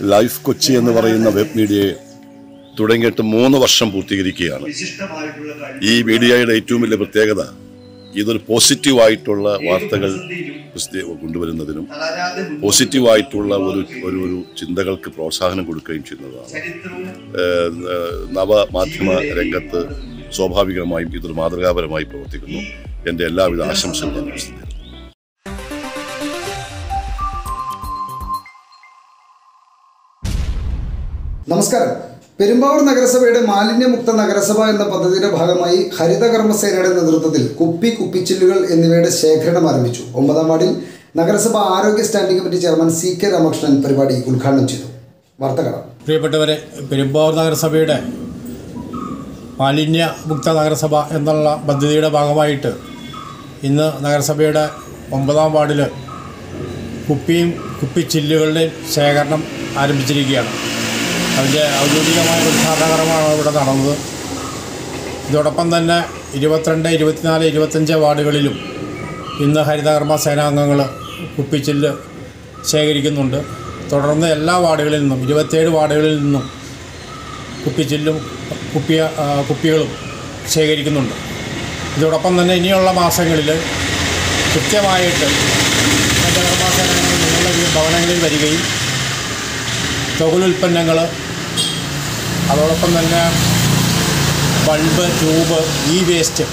life Kochi എന്ന് പറയുന്ന web മീഡിയയെ തുടങ്ങിയിട്ട് മൂന്ന് വർഷം പൂർത്തീകരിക്കുകയാണ് ഈ മീഡിയയുടെ ഏറ്റവും വലിയ പ്രത്യേകത ഇതൊരു പോസിറ്റീവായിട്ടുള്ള വാർത്തകൾ പ്രസിദ്ധീ- കൊണ്ടുവരുന്നതിനും പോസിറ്റീവായിട്ടുള്ള ഒരു ഒരു ഒരു ചിന്തകൾക്ക് പ്രോത്സാഹനം കൊടുക്കുകയും ചെയ്യുന്നതാണ് ഏഹ്, ഏഹ്, നവമാധ്യമ രംഗത്ത് സ്വാഭാവികമായും ഇതൊരു മാതൃകാപരമായി പ്രവർത്തിക്കുന്നു എൻ്റെ എല്ലാവിധ ആശംസകളും ഞാൻ പ്രസിദ്ധീകരിക്കുന്നു നമസ്കാരം പെരുമ്പാവൂർ നഗരസഭയുടെ മാലിന്യമുക്ത നഗരസഭ എന്ന പദ്ധതിയുടെ ഭാഗമായി ഹരിത കർമ്മസേനയുടെ നേതൃത്വത്തിൽ കുപ്പി കുപ്പിച്ചില്ലുകൾ എന്നിവയുടെ ശേഖരണം ആരംഭിച്ചു ഒമ്പതാം വാർഡിൽ നഗരസഭ ആരോഗ്യ standing committee chairman C K Ramakrishnan പരിപാടി ഉദ്ഘാടനം ചെയ്തു വാർത്ത കാണാം പ്രിയപ്പെട്ടവരെ പെരുമ്പാവൂർ നഗരസഭയുടെ മാലിന്യ മുക്ത നഗരസഭ എന്നുള്ള പദ്ധതിയുടെ ഭാഗമായിട്ട് ഇന്ന് നഗരസഭയുടെ ഒമ്പതാം വാർഡിൽ കുപ്പിയും കുപ്പിച്ചില്ലുകളുടെയും ശേഖരണം ആരംഭിച്ചിരിക്കുകയാണ് അതിൻ്റെ ഔദ്യോഗികമായ ഉദ്ഘാടനകരമാണ് ഇവിടെ നടന്നത് ഇതോടൊപ്പം തന്നെ ഇരുപത്തിരണ്ട് ഇരുപത്തിനാല് ഇരുപത്തഞ്ച് വാർഡുകളിലും ഇന്ന് ഹരിതകർമ്മ സേനാംഗങ്ങൾ കുപ്പിച്ചില്ല് ശേഖരിക്കുന്നുണ്ട് തുടർന്ന് എല്ലാ വാർഡുകളിൽ നിന്നും ഇരുപത്തേഴ് വാർഡുകളിൽ നിന്നും കുപ്പിച്ചില്ലും കുപ്പിയ ആ, കുപ്പികളും ശേഖരിക്കുന്നുണ്ട് ഇതോടൊപ്പം തന്നെ ഇനിയുള്ള മാസങ്ങളിൽ കൃത്യമായിട്ട് ഹരിതകർമ്മ സേനാംഗങ്ങൾ നിങ്ങളുടെ വീ- ഭവനങ്ങളിൽ വരികയും തൊഴിലുൽപ്പന്നങ്ങൾ അതോടൊപ്പം തന്നെ ബൾബ് ട്യൂബ് ഈ വേസ്റ്റ്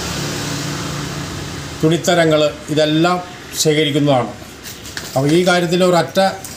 തുണിത്തരങ്ങൾ ഇതെല്ലാം ശേഖരിക്കുന്നതാണ് അപ്പോൾ ഈ കാര്യത്തിൽ ഒരൊറ്റ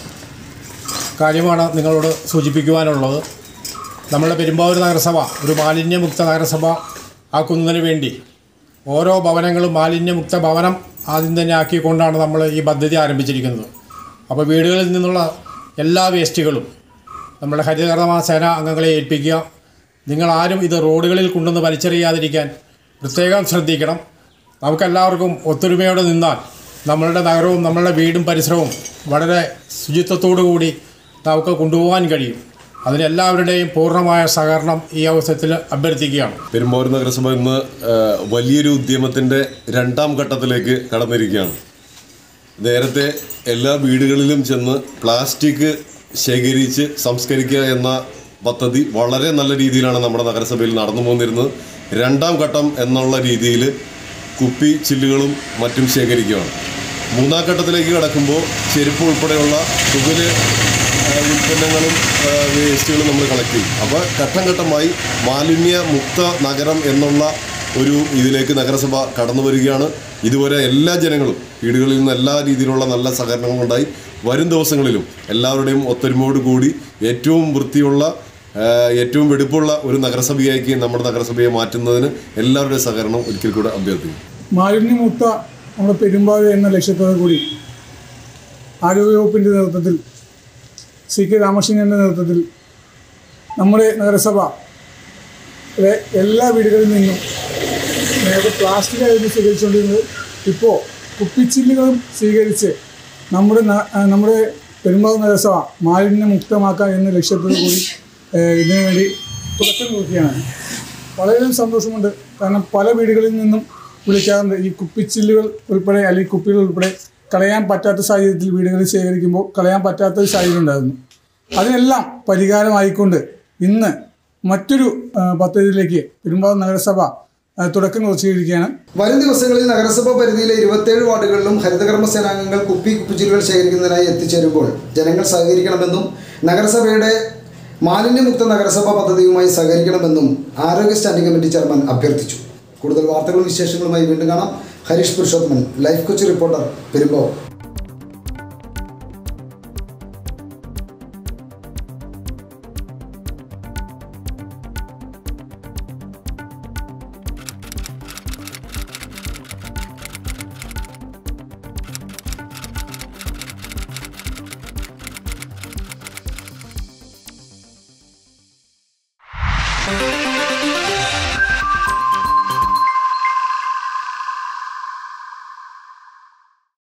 കാര്യമാണ് നിങ്ങളോട് സൂചിപ്പിക്കുവാനുള്ളത് നമ്മുടെ പെരുമ്പാവൂർ നഗരസഭ ഒരു മാലിന്യമുക്ത നഗരസഭ ആക്കുന്നതിന് വേണ്ടി ഓരോ ഭവനങ്ങളും മാലിന്യമുക്ത ഭവനം ആദ്യം തന്നെ ആക്കിക്കൊണ്ടാണ് നമ്മൾ ഈ പദ്ധതി ആരംഭിച്ചിരിക്കുന്നത് അപ്പോൾ വീടുകളിൽ നിന്നുള്ള എല്ലാ വേസ്റ്റുകളും നമ്മുടെ ഹരിതകർമ്മ സേന അംഗങ്ങളെ ഏൽപ്പിക്കുക നിങ്ങളാരും ഇത് റോഡുകളിൽ കൊണ്ടുവന്ന് വലിച്ചെറിയാതിരിക്കാൻ പ്രത്യേകം ശ്രദ്ധിക്കണം നമുക്കെല്ലാവർക്കും ഒത്തൊരുമയോടെ നിന്നാൽ നമ്മളുടെ നഗരവും നമ്മളുടെ വീടും പരിസരവും വളരെ ശുചിത്വത്തോടു കൂടി നമുക്ക് കൊണ്ടുപോകാൻ കഴിയും അതിനെല്ലാവരുടെയും പൂർണ്ണമായ സഹകരണം ഈ അവസരത്തിൽ അഭ്യർത്ഥിക്കുകയാണ് പെരുമ്പാവൂർ നഗരസഭ ഇന്ന് ആ, വലിയൊരു ഉദ്യമത്തിന്റെ രണ്ടാം ഘട്ടത്തിലേക്ക് കടന്നിരിക്കുകയാണ് നേരത്തെ എല്ലാ വീടുകളിലും ചെന്ന് പ്ലാസ്റ്റിക് ശേഖരിച്ച് സംസ്കരിക്കുക എന്ന പദ്ധതി വളരെ നല്ല രീതിയിലാണ് നമ്മുടെ നഗരസഭയിൽ നടന്നു പോന്നിരുന്നത് രണ്ടാം ഘട്ടം എന്നുള്ള രീതിയിൽ കുപ്പി ചില്ലുകളും മറ്റും ശേഖരിക്കുകയാണ് മൂന്നാം ഘട്ടത്തിലേക്ക് കടക്കുമ്പോൾ ചെരുപ്പ് ഉൾപ്പെടെയുള്ള തുകല് ഉൽപ്പന്നങ്ങളും ആ, വേസ്റ്റുകളും നമ്മൾ കളക്ട് ചെയ്യും അപ്പോൾ ഘട്ടം ഘട്ടമായി മാലിന്യ മുക്ത നഗരം എന്നുള്ള ഒരു ഇതിലേക്ക് നഗരസഭ കടന്നു വരികയാണ് ഇതുവരെ എല്ലാ ജനങ്ങളും വീടുകളിൽ നിന്ന് എല്ലാ രീതിയിലുള്ള നല്ല സഹകരണങ്ങളുണ്ടായി വരും ദിവസങ്ങളിലും എല്ലാവരുടെയും ഒത്തൊരുമയോട് കൂടി ഏറ്റവും വൃത്തിയുള്ള ആ, ഏറ്റവും വെടുപ്പുള്ള ഒരു നഗരസഭയാക്കി നമ്മുടെ നഗരസഭയെ മാറ്റുന്നതിന് എല്ലാവരുടെയും സഹകരണം ഒരിക്കൽ കൂടെ അഭ്യർത്ഥിക്കും മാലിന്യമുക്ത നമ്മുടെ പെരുമ്പാവൂർ എന്ന ലക്ഷ്യത്തോടു കൂടി ആരോഗ്യവകുപ്പിൻ്റെ നേതൃത്വത്തിൽ സി കെ രാമകൃഷ്ണൻ്റെ നേതൃത്വത്തിൽ നമ്മുടെ നഗരസഭ ലെ എല്ലാ വീടുകളിൽ നിന്നും നേരത്തെ പ്ലാസ്റ്റിക് ആയിരുന്നു സ്വീകരിച്ചുകൊണ്ടിരുന്നത് ഇപ്പോൾ കുപ്പിച്ചില്ലുകളും സ്വീകരിച്ച് നമ്മുടെ ന- ആ, നമ്മുടെ പെരുമ്പാവൂർ നഗരസഭ മാലിന്യമുക്തമാക്കുക എന്ന ലക്ഷ്യത്തോടു കൂടി ഏഹ്, ഇതിനു വേണ്ടി തുടക്കം കുറിക്കുകയാണ് വളരെയധികം സന്തോഷമുണ്ട് കാരണം പല വീടുകളിൽ നിന്നും വിളിക്കാറുണ്ട് ഈ കുപ്പിച്ചില്ലുകൾ ഉൾപ്പെടെ അല്ലെങ്കിൽ കുപ്പികൾ ഉൾപ്പെടെ കളയാൻ പറ്റാത്ത സാഹചര്യത്തിൽ വീടുകളിൽ ശേഖരിക്കുമ്പോൾ കളയാൻ പറ്റാത്ത ഒരു സാഹചര്യം ഉണ്ടായിരുന്നു അതിനെല്ലാം പരിഹാരമായിക്കൊണ്ട് ഇന്ന് മറ്റൊരു ആ, പദ്ധതിയിലേക്ക് പെരുമ്പാവൂർ നഗരസഭ ആ, തുടക്കം കുറിച്ചിരിക്കുകയാണ് വരും ദിവസങ്ങളിൽ നഗരസഭ പരിധിയിലെ ഇരുപത്തേഴ് വാർഡുകളിലും ഹരിതകർമ്മ സേനാംഗങ്ങൾ കുപ്പി കുപ്പിച്ചില്ലുകൾ ശേഖരിക്കുന്നതിനായി എത്തിച്ചേരുമ്പോൾ ജനങ്ങൾ സഹകരിക്കണമെന്നും നഗരസഭയുടെ മാലിന്യമുക്ത നഗരസഭ പദ്ധതിയുമായി സഹകരിക്കണമെന്നും ആരോഗ്യ സ്റ്റാൻഡിംഗ് കമ്മിറ്റി ചെയർമാൻ അഭ്യർത്ഥിച്ചു കൂടുതൽ വാർത്തകളും വിശേഷങ്ങളുമായി വീണ്ടും കാണാം ഹരീഷ് പുരുഷോത്തമൻ ലൈഫ് കൊച്ചി റിപ്പോർട്ടർ പെരുമ്പാവൂർ